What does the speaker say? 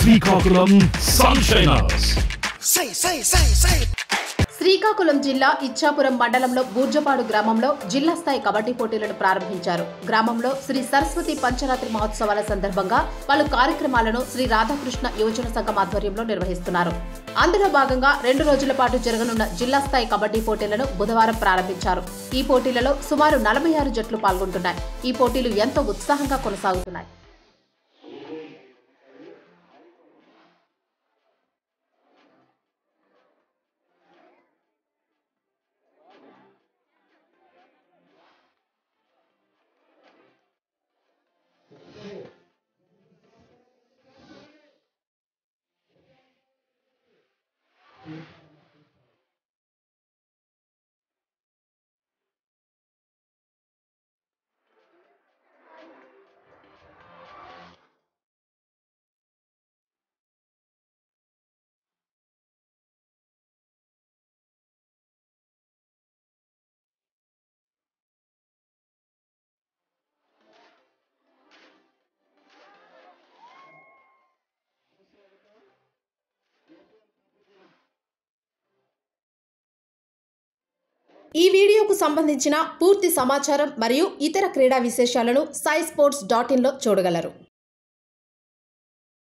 Srikakulam Sunshiners. Say, say, say, say. Srikakulam జిల్లా ఇచ్చాపురం మండలంలో బూర్జపాడు గ్రామంలో జిల్లా స్థాయి కబడ్డీ పోటీలను ప్రారంభించారు గ్రామంలో శ్రీ సరస్వతి పంచరాత్రి మహోత్సవాల సందర్భంగా పలు కార్యక్రమాలను శ్రీ రాధాకృష్ణ యువజన సంఘం ఆధ్వర్యంలో నిర్వహిస్తున్నారు అందులో భాగంగా రెండు రోజుల పాటు జరగనున్న జిల్లా స్థాయి కబడ్డీ పోటీలను బుధవారం ప్రారంభించారు ఈ పోటీలలో సుమారు నలభై ఆరు జట్లు పాల్గొంటున్నాయి ఈ పోటీలు ఎంతో ఉత్సాహంగా కొనసాగుతున్నాయి ఈ వీడియోకు సంబంధించిన పూర్తి సమాచారం మరియు ఇతర క్రీడా విశేషాలను సై స్పోర్ట్స్ డాట్ ఇన్లో చూడగలరు